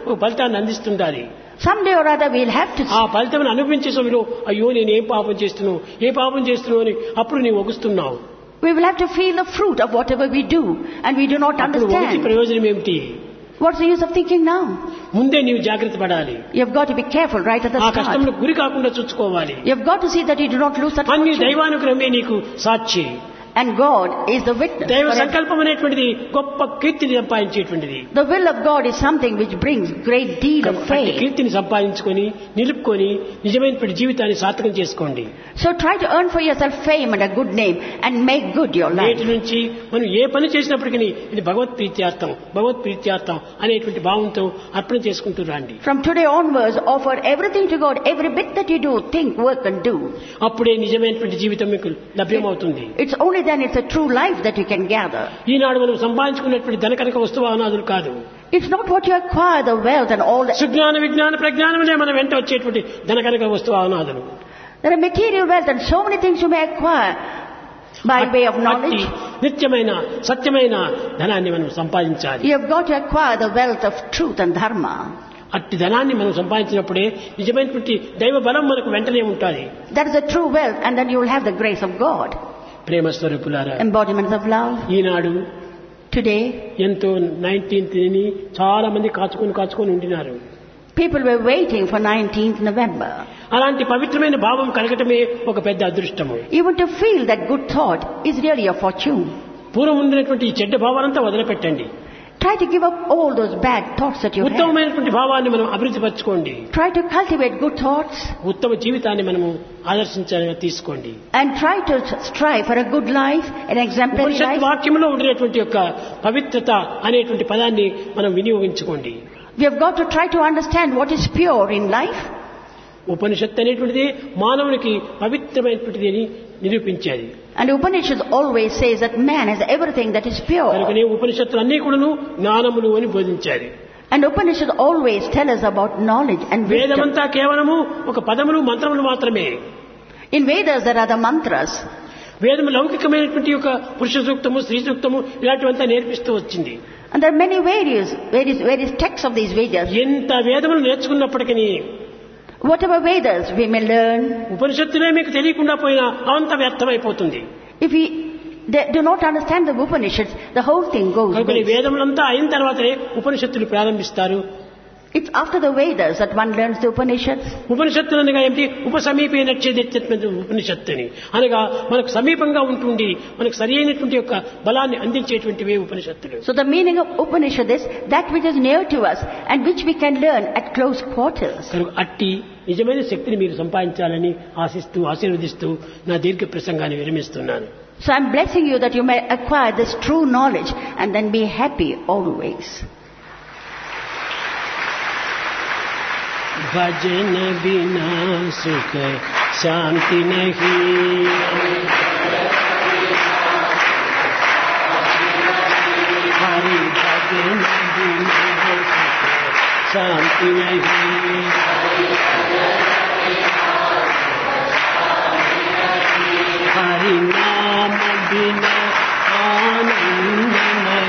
ఒక ఫలితాన్ని అందిస్తుండాలి Someday or other we'll have to ఆ ఫలితం అనుభవించే సమయంలో అయ్యో నేను ఏం పాపం చేస్తున్నావు ఏ పాపం చేస్తున్నావు అని అప్పుడు నీవు ఒగుస్తున్నావు we will have to feel the fruit of whatever we do and we do not అప్పుడు ఒకటి understand. ప్రయోజనం ఏమిటి What's the use of thinking now? ముందే నీవు జాగ్రత్త పడాలి You've got to be careful right at the ఆ start. కష్టంలో గురి కాకుండా చూసుకోవాలి You've got to see that you do not lose that అన్ని fortune. దైవానుగ్రహమే నీకు సాక్షి And God is the witness. దైవ for every- సంకల్పం అనేటువంటిది గొప్ప కీర్తిని సంపాదించేటువంటిది The will of God is something which brings great deal of అట్టి faith. కీర్తిని సంపాదించుకొని నిలుపుకొని నిజమైనటువంటి జీవితాన్ని సార్థకం చేసుకోండి So try to earn for yourself fame and a good name and make good your life. నేటి నుంచి మనం ఏ పని చేసినప్పటికీ ఇది భగవత్ ప్రీత్యార్థం భగవత్ ప్రీత్యార్థం అనేటువంటి భావంతో అర్పణ చేసుకుంటూ రండి From today onwards, offer everything to God. Every bit that you do, think, work and do. అప్పుడే నిజమైనటువంటి జీవితం మీకు లభ్యమవుతుంది It's only then it's a true life that you can gather. ఈనాడు మనం సంపాదించుకున్నటువంటి ధనకనక వస్తువాహనాదులు కాదు It's not what you acquire, the wealth and all that. Sujnana విజ్ఞాన ప్రజ్ఞానములే మన వెంట వచ్చేటువంటి ధనకనక వస్తువాహనాదులు There are material wealth and so many things you may acquire by way of అట్టి knowledge. నిత్యమైన సత్యమైన ధనాన్ని మనం సంపాదించాలి You have got to acquire the wealth of truth and dharma. అట్టి ధనాన్ని మనం సంపాదించినప్పుడే నిజమైనటువంటి దైవ బలం మనకు వెంటనే ఉంటుంది That is the true wealth and then you will have the grace of God. ప్రేమ స్వరూపులారా Embodiments of love. ఈనాడు Today, ఎంతో నైన్టీన్త్ ని చాలా మంది కాచుకొని కాచుకొని ఉండినారు people were waiting for 19th November. అలాంటి పవిత్రమైన భావం కలగటమే ఒక పెద్ద అదృష్టము Even to feel that good thought is really a fortune. పూర్వం ఉండినటువంటి ఈ చెడ్డ భావాలంతా వదిలిపెట్టండి Try to give up all those bad thoughts that you have. ఉత్తమమైనటువంటి భావాన్ని మనం అభివృద్ధి పరచుకోండి Try to cultivate good thoughts ఉత్తమ జీవితాన్ని మనము ఆదర్శించాలని తీసుకోండి and try to strive for a good life, an exemplary Upanishad life. వాక్యంలో ఉండినటువంటి యొక్క పవిత్రత అనేటువంటి పదాన్ని మనం వినియోగించుకోండి We have got to try to understand what is pure in life. ఉపనిషత్తు అనేటువంటిది మానవునికి పవిత్రమైనటువంటిది అని నిరూపించేది And Upanishad always says that man has everything that is pure. కనుకనే ఉపనిషత్తులు అన్ని కూడాను జ్ఞానములు అని బోధించారు And Upanishad always tell us about knowledge and wisdom. వేదమంతా కేవలము ఒక పదములు మంత్రములు మాత్రమే In Vedas there are the mantras. వేదము లౌకికమైనటువంటి ఒక పురుష సూక్తము స్త్రీ సూక్తము ఇలాంటివంతా నేర్పిస్తూ వచ్చింది And there are many various, various, various texts of these Vedas. ఎంత వేదములు నేర్చుకున్నప్పటికీ Whatever Vedas we may learn, ఉపనిషత్తులే మీకు తెలియకుండా పోయినా అంత వ్యర్థమైపోతుంది if we they do not understand the Upanishads, the whole thing goes కనుక ఈ waste. వేదములంతా అయిన తర్వాతనే ఉపనిషత్తులు ప్రారంభిస్తారు It's after the Vedas that one learns the Upanishads. ఉపనిషత్తులు అనగా ఏమిటి ఉపసమీపే నచ్చేదెత్తినటువంటి ఉపనిషత్తుని అనగా మనకు సమీపంగా ఉంటుండి మనకు సరి అయినటువంటి యొక్క బలాన్ని అందించేటువంటివే ఉపనిషత్తులు So the meaning of Upanishad is that which is near to us and which we can learn at close quarters. కనుక అట్టి నిజమైన శక్తిని మీరు సంపాదించాలని ఆశిస్తూ ఆశీర్వదిస్తూ నా దీర్ఘ ప్రసంగాన్ని విరమిస్తున్నాను So I'm blessing you that you may acquire this true knowledge and then be happy always. भजन बिना सुख शांति नहीं हरि भजन बिना सुख शांति नहीं हरि नाम बिना आनंद